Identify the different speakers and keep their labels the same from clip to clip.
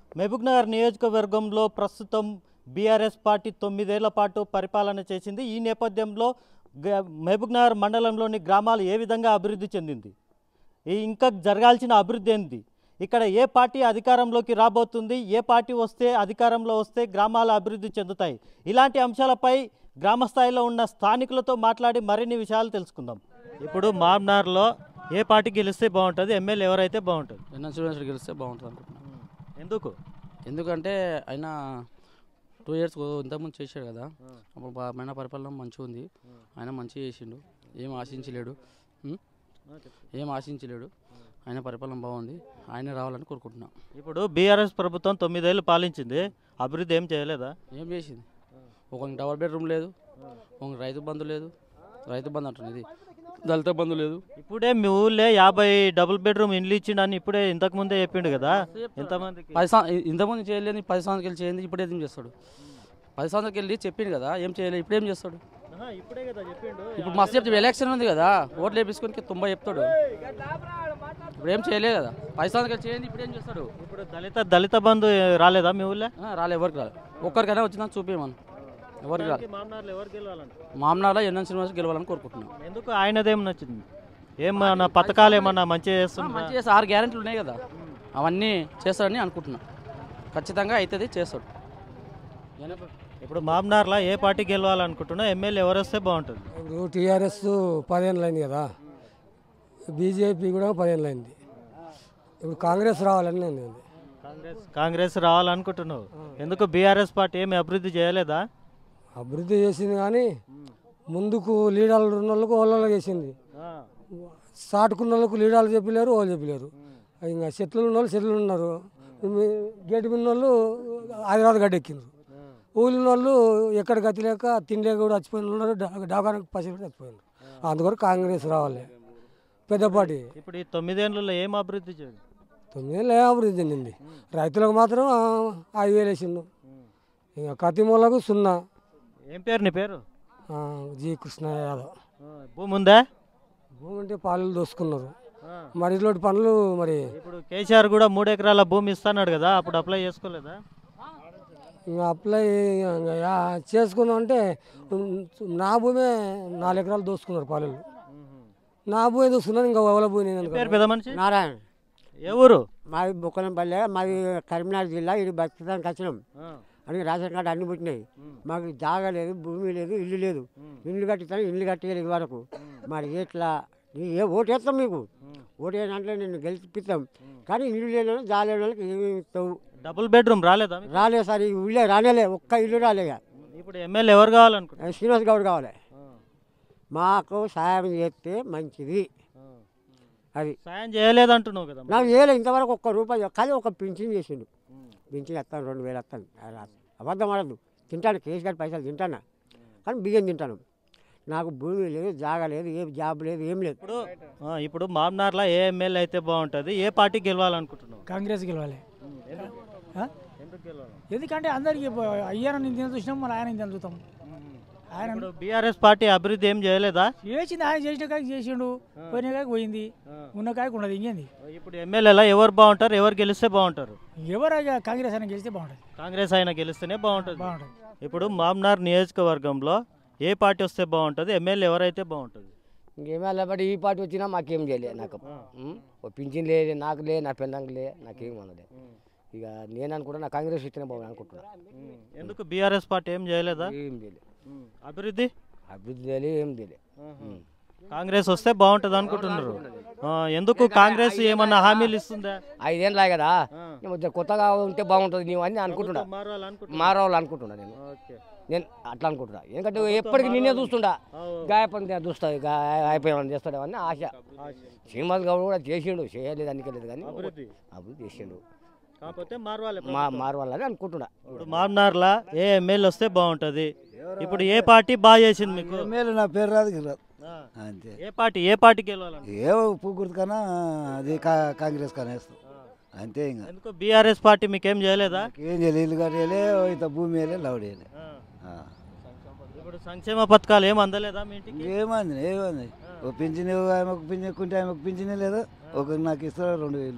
Speaker 1: మహబూబ్నగర్ నియోజకవర్గంలో ప్రస్తుతం BRS party తొమ్మిదేళ్ల పాటు పరిపాలన చేసింది ఈ నేపథ్యంలో గ- మహబూబ్నగర్ మండలంలోని గ్రామాలు ఏ విధంగా అభివృద్ధి చెందింది ఈ ఇంకా జరగాల్సిన అభివృద్ధి ఏంది ఇక్కడ ఏ పార్టీ అధికారంలోకి రాబోతుంది ఏ పార్టీ వస్తే అధికారంలో వస్తే గ్రామాల అభివృద్ధి చెందుతాయి ఇలాంటి అంశాలపై గ్రామ స్థాయిలో ఉన్న స్థానికులతో మాట్లాడి మరిన్ని విషయాలు తెలుసుకుందాం ఇప్పుడు మామ్నార్లో ఏ పార్టీ గెలిస్తే బాగుంటుంది ఎమ్మెల్యే ఎవరైతే బాగుంటుంది
Speaker 2: ఎన్ఎన్ శ్రీనివాస్ గెలిస్తే బాగుంటుంది అనుకుంటున్నాను
Speaker 1: ఎందుకు
Speaker 2: ఎందుకంటే ఆయన టూ ఇయర్స్ ఇంతకుముందు చేశాడు కదా అప్పుడు బా- ఆయన పరిపాలన మంచిగా ఉంది ఆయన మంచిగా చేసిండు ఏం ఆశించలేడు ఉం? ఏం ఆశించలేడు ఆయన పరిపాలన బాగుంది ఆయన రావాలని కోరుకుంటున్నాం
Speaker 1: ఇప్పుడు బీఆర్ఎస్ ప్రభుత్వం తొమ్మిదేళ్ళు పాలించింది అభివృద్ధి ఏం చేయలేదా
Speaker 2: ఏం చేసింది ఒకరికి డబల్ బెడ్రూమ్ లేదు ఒకరికి రైతు బంధు లేదు రైతు బంధు అంటుంది ఇది దళిత బంధు లేదు
Speaker 1: ఇప్పుడే మీ ఊళ్ళో యాభై డబుల్ బెడ్రూమ్ ఇండ్లు ఇచ్చిండని ఇప్పుడే ఇంతకు ముందే చెప్పిండు కదా ఎంతమందికి
Speaker 2: పది సంవత్సరం ఇంతకుముందు చేయలేని పది సంవత్సరాలకి వెళ్ళి చేయండి ఇప్పుడు ఏం చేస్తాడు పది సంవత్సరాలకి వెళ్ళి చెప్పిండు కదా ఏం చేయలేదు ఇప్పుడు ఏం చేస్తాడు
Speaker 1: ఆహా, ఇప్పుడే కదా చెప్పిండు
Speaker 2: ఇప్పుడు మస్తు చెప్తే ఎలక్షన్ ఉంది కదా ఓట్లు వేపించుకొని తొంభై చెప్తాడు ఇప్పుడు ఏం చేయలేదు కదా పది సంవత్సరాలు చేయండి ఇప్పుడు ఏం చేస్తాడు
Speaker 1: ఇప్పుడు దళిత దళిత బంధు రాలేదా మీ ఊళ్ళో
Speaker 2: ఆ, రాలే ఎవరికి రాలే ఒక్కరికైనా వచ్చిందా చూపించమను ఎవరికి రాలే
Speaker 1: మామనార్లు ఎవరు గెలవాలంట
Speaker 2: మామనాలో ఎన్ఎన్ శ్రీనివాస్ గెలవాలని కోరుకుంటున్నాం
Speaker 1: ఎందుకు ఆయనదేం నచ్చింది ఏమన్నా పథకాలు ఏమన్నా మంచిగా
Speaker 2: ఆ,
Speaker 1: చేస్తున్నా
Speaker 2: మంచి చేస్తా ఆరు గ్యారెంటీలు ఉన్నాయి కదా అవన్నీ చేస్తాడని అనుకుంటున్నాం ఖచ్చితంగా అవుతుంది చేస్తాడు
Speaker 1: ఇప్పుడు మామనార్లో ఏ పార్టీ గెలవాలనుకుంటున్నా ఎమ్మెల్యే ఎవరు వస్తే బాగుంటుంది
Speaker 3: ఇప్పుడు టీఆర్ఎస్ పదేళ్ళు అయింది కదా బీజేపీ కూడా పదేళ్ళు అయింది ఇప్పుడు కాంగ్రెస్ రావాలని నేను
Speaker 1: కాంగ్రెస్ కాంగ్రెస్ రావాలనుకుంటున్నావు ఎందుకు బీఆర్ఎస్ పార్టీ ఏమి అభివృద్ధి చేయలేదా
Speaker 3: అభివృద్ధి చేసింది కానీ ముందుకు లీడర్లు ఉన్న వాళ్ళకు వాళ్ళ చేసింది సాటుకున్న వాళ్ళకు లీడర్లు చెప్పలేరు వాళ్ళు చెప్పలేరు ఇంకా చెట్లు ఉన్న వాళ్ళు చెట్లు ఉన్నారు మీ- గేటు మీద వాళ్ళు హైదరాబాద్ గడ్డ ఎక్కినారు ఊళ్ళో వాళ్ళు ఎక్కడ గతి లేక తిండి కూడా చచ్చిపోయిన వాళ్ళు ఉన్నారు డా- డాకానికి పసి కూడా చచ్చిపోయినారు అందుకొరకు కాంగ్రెస్ రావాలి పెద్ద పార్టీ
Speaker 1: ఇప్పుడు ఈ తొమ్మిదేళ్లలో ఏం అభివృద్ధి చేయాలి
Speaker 3: తొమ్మిదేళ్ళు ఏ అభివృద్ధి చెందింది రైతులకు మాత్రం ఆ, ఐదు వేలు వేసిండు ఇంకా కతిమూలకు సున్నా
Speaker 1: ఏం పేరు నీ పేరు
Speaker 3: ఆ, జి కృష్ణ యాదవ్
Speaker 1: భూమి ఉందా
Speaker 3: భూమి అంటే పాలు దోసుకున్నారు మరి ఇట్లాంటి పనులు మరి
Speaker 1: ఇప్పుడు కేసీఆర్ కూడా మూడు ఎకరాల భూమి ఇస్తాన్నాడు కదా అప్పుడు అప్లై చేసుకోలేదా
Speaker 3: ఇంకా అప్లై ఇంకా యా- చేసుకుందాం అంటే ఉమ్, నా భూమే నాలుగు ఎకరాలు దోసుకున్నారు పాలలు నా భూమి దోసుకున్నాను ఇంకా ఎవరి భూమి నేను అనుకో.
Speaker 1: పేరు పెద్ద మనిషి
Speaker 4: నారాయణ
Speaker 1: ఏ ఊరు
Speaker 4: మాది బుక్కలంపల్లె మాది కరీంనగర్ జిల్లా ఇది బతకడానికి వచ్చినాం అని రేషన్ కార్డు అన్ని పుట్టినాయి మాకు జాగా లేదు భూమి లేదు ఇల్లు లేదు ఇల్లు కట్టిస్తాను ఇల్లు కట్టలేదు ఇది వరకు మరి ఎట్లా నీ ఏ ఓటు వేస్తాం మీకు ఓటు వేయాలంటే నేను గెలిపిస్తాం కానీ ఇల్లు లేని వాళ్ళు, జాగా లేని వాళ్ళకి ఏమి ఇస్తావు
Speaker 1: డబుల్ బెడ్రూమ్ రాలేదా మీకు?
Speaker 4: రాలే సార్ ఈ ఇల్లే రానేలే ఒక్క ఇల్లు రాలే ఇక.
Speaker 1: ఇప్పుడు ఎమ్మెల్యే ఎవరు కావాలనుకుంటున్నారు
Speaker 4: శ్రీనివాస్ గౌడ్ కావాలి మాకు సాయం చేస్తే మంచిది అది
Speaker 1: సాయం చేయలేదంటున్నావు కదా
Speaker 4: నాకు చేయలే ఇంతవరకు ఒక్క రూపాయి కానీ ఒక పింఛన్ చేసిండు పింఛన్ వస్తాను రెండు వేలు వస్తాను అబద్ధం ఆడద్దు తింటాను కేసు గారి పైసలు తింటాను కానీ బియ్యం తింటాను నాకు భూమి లేదు జాగా లేదు ఏ జాబ్ లేదు ఏం లేదు
Speaker 1: ఇప్పుడు ఆ, ఇప్పుడు మామ్నార్లో ఏ ఎమ్మెల్యే అయితే బాగుంటుంది ఏ పార్టీ గెలవాలనుకుంటున్నావు
Speaker 5: కాంగ్రెస్ గెలవాలి ఆ?
Speaker 1: ఎందుకు గెలవాలి
Speaker 5: ఎందుకంటే అందరికి అయ్యారని ఇంత చూసినాం మన ఆయన ఇంత చూస్తాం ఆయన
Speaker 1: ఇప్పుడు బీఆర్ఎస్ పార్టీ అభివృద్ధి ఏం చేయలేదా
Speaker 5: చేసింది ఆయన చేసిన కాయకి చేసిండు పోయిన కాయకి పోయింది ఉన్న కాయకు ఉన్నది ఇంకేంది
Speaker 1: ఇప్పుడు ఎమ్మెల్యేలా ఎవరు బాగుంటారు ఎవరు గెలిస్తే బాగుంటారు
Speaker 5: ఎవరు ఇక కాంగ్రెస్ ఆయన గెలిస్తే బాగుంటుంది
Speaker 1: కాంగ్రెస్ ఆయన గెలిస్తేనే బాగుంటుంది
Speaker 5: బాగుంటుంది
Speaker 1: ఇప్పుడు మామ్నార్ నియోజకవర్గంలో ఏ పార్టీ వస్తే బాగుంటుంది ఎమ్మెల్యే ఎవరైతే బాగుంటుంది
Speaker 6: ఇంకేమీ బట్టి ఈ పార్టీ వచ్చినా మాకేం చేయలే నాకు ఉం? ఓ పింఛన్ లేదు నాకు లే నా పెళ్ళంకి లే నాకేం అనలే ఇక నేను అనుకుంటా నా కాంగ్రెస్ ఇచ్చిన బాగుంది అనుకుంటున్నా
Speaker 1: ఎందుకు బీఆర్ఎస్ పార్టీ ఏం చేయలేదా
Speaker 6: ఏం చేయలే
Speaker 1: అభివృద్ధి
Speaker 6: అభివృద్ధి చేయలే ఏం చేయలే ఉం.
Speaker 1: కాంగ్రెస్ వస్తే బాగుంటుంది అనుకుంటున్నారు ఆ, ఎందుకు కాంగ్రెస్ ఏమన్నా హామీలు ఇస్తుందా
Speaker 6: ఐదేళ్ళ కదా నేను కొంచెం కొత్తగా ఉంటే బాగుంటుంది నీవు అని అనుకుంటున్నా
Speaker 1: మారాలనుకుంటున్నా
Speaker 6: మారవాళ్ళు అనుకుంటున్నా నేను
Speaker 1: ఓకే
Speaker 6: నేను అట్లా అనుకుంటున్నా ఎందుకంటే ఎప్పటికీ నిన్నే చూస్తుండా గాయపని చూస్తా అయిపోయామని చేస్తాడేమని ఆశ శ్రీనివాస్ గౌడ్ కూడా చేసిండు చేయలేదు అందుకెళ్ళలేదు కానీ
Speaker 1: అభివృద్ధి
Speaker 6: అభివృద్ధి చేసిండు
Speaker 1: కాకపోతే మారవాలి
Speaker 6: మా మారవాళ్ళని అనుకుంటున్నా
Speaker 1: ఇప్పుడు మామ్నార్లా ఏ ఎమ్మెల్యే వస్తే బాగుంటుంది ఇప్పుడు ఏ పార్టీ బాగా చేసింది మీకు
Speaker 7: ఎమ్మెల్యే నా పేరు రాదు కదా
Speaker 1: ఆ,
Speaker 7: అంతే
Speaker 1: ఏ పార్టీ ఏ పార్టీ గెలవాలని
Speaker 7: ఏ పూగుర్తు కన్నా అది కా- కాంగ్రెస్ కన్నా వేస్తాం అంతే ఇంకా
Speaker 1: ఎందుకు బీఆర్ఎస్ పార్టీ మీకేం చేయలేదా
Speaker 7: ఏం చేయలేదు ఇల్లు కట్టేయలే ఇంత భూమి వేయలే లౌడ్ వేయలే
Speaker 1: ఆ. ఇప్పుడు సంక్షేమ పథకాలు ఏం అందలేదా మీ ఇంటికి
Speaker 7: ఏమంది ఏమంది ఒక పింఛన్ ఆమెకు పింఛన్ కుంటే ఆమెకు పింఛనే లేదు ఒక నాకు ఇస్తారు రెండు వేలు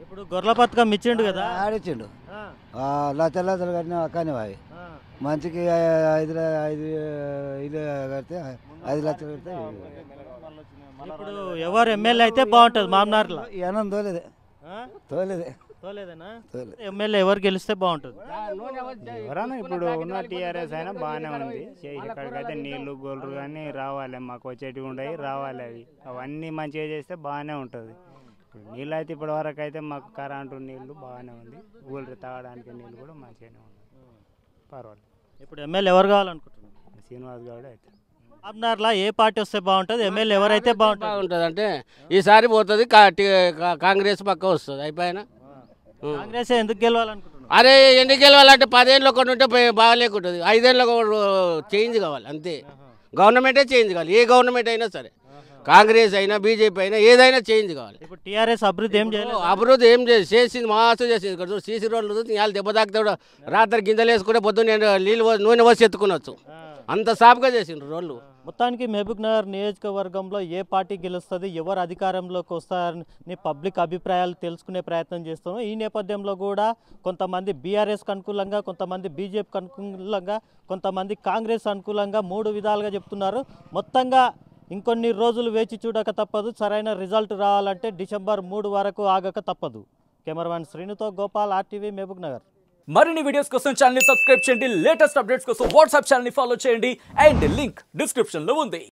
Speaker 1: ఇప్పుడు గొర్రెల పథకం ఇచ్చిండు కదా
Speaker 7: ఆడిచ్చిండు
Speaker 1: ఆ,
Speaker 7: ఆ, లచ్చలు లచ్చలు కట్టిన కానీ అవి
Speaker 1: ఆ.
Speaker 7: మంచికి ఐదు ల- ఐదు ఇల్లు కడితే ఐదు లక్షలు కడితే
Speaker 1: ఇప్పుడు ఎవరు ఎమ్మెల్యే అయితే బాగుంటుంది మామనార్లో
Speaker 7: ఏనం తోలేదే
Speaker 1: ఆ?
Speaker 7: తోలేదే
Speaker 1: తోలేదేనా
Speaker 7: తోలే
Speaker 1: ఎమ్మెల్యే ఎవరు గెలిస్తే బాగుంటుంది
Speaker 8: ఎవరన్నా ఇప్పుడు ఉన్న టీఆర్ఎస్ అయినా బాగానే ఉంది చేసి ఇక్కడికైతే నీళ్లు గోళ్ళు కానీ రావాలి మాకు వచ్చేటివి ఉండయి రావాలి అవి అవన్నీ మంచిగా చేస్తే బాగానే ఉంటుంది ఇప్పుడు నీళ్ళు అయితే ఇప్పటి వరకు అయితే మాకు కరెంటు నీళ్లు బాగానే ఉంది ఊళ్ళు తాగడానికి నీళ్ళు కూడా మంచిగానే ఉంది పర్వాలేదు
Speaker 1: ఇప్పుడు ఎమ్మెల్యే ఎవరు కావాలనుకుంటున్నారు
Speaker 8: శ్రీనివాస్ గౌడ్ అయితే
Speaker 1: మామనార్లో ఏ పార్టీ వస్తే బాగుంటుంది ఎమ్మెల్యే ఎవరైతే బాగుంటుంది
Speaker 9: బాగుంటుంది అంటే ఈసారి పోతుంది కా- టి- కా- కాంగ్రెస్ పక్క వస్తుంది అయిపోయినా
Speaker 1: కాంగ్రెస్ ఎందుకు గెలవాలనుకుంటున్నారు
Speaker 9: అరే ఎన్ని గెలవాలంటే పదేళ్ళు ఒకటి ఉంటే పోయి బాగాలేకుంటుంది ఐదేళ్ళు చేంజ్ కావాలి అంతే గవర్నమెంటే చేంజ్ కావాలి ఏ గవర్నమెంట్ అయినా సరే కాంగ్రెస్ అయినా బీజేపీ అయినా ఏదైనా చేంజ్ కావాలి
Speaker 1: ఇప్పుడు టీఆర్ఎస్ అభివృద్ధి ఏం చేయలేదు
Speaker 9: అభివృద్ధి ఏం చేసి చేసింది మాసు చేసింది ఇక్కడ చూడు సీసీ రోడ్లు చూస్తే ఇవాళ దెబ్బ తాకితే కూడా రాత్రి గింజలు వేసుకుంటే పొద్దున్న నీళ్ళు పో- నూనె పోసి ఎత్తుకునొచ్చు అంత సాఫ్గా చేసిండ్రు రోడ్లు
Speaker 1: మొత్తానికి మహబూబ్ నగర్ నియోజకవర్గంలో ఏ పార్టీ గెలుస్తుంది ఎవరు అధికారంలోకి వస్తారని పబ్లిక్ అభిప్రాయాలు తెలుసుకునే ప్రయత్నం చేస్తున్నాం ఈ నేపథ్యంలో కూడా కొంతమంది బీఆర్ఎస్కి అనుకూలంగా కొంతమంది బీజేపీకి అనుకూలంగా కొంతమంది కాంగ్రెస్ అనుకూలంగా మూడు విధాలుగా చెప్తున్నారు మొత్తంగా ఇంకొన్ని రోజులు వేచి చూడక తప్పదు సరైన రిజల్ట్ రావాలంటే డిసెంబర్ మూడు వరకు ఆగక తప్పదు కెమెరామ్యాన్ శ్రీనుతో గోపాల్ ఆర్టీవీ మహబూబ్ నగర్
Speaker 10: మరిన్ని వీడియోస్ కోసం ఛానల్ సబ్స్క్రైబ్ చేయండి లేటెస్ట్ అప్డేట్స్ కోసం వాట్సాప్ ఛానల్ ఫాలో చేయండి అండ్ లింక్ డిస్క్రిప్షన్ లో ఉంది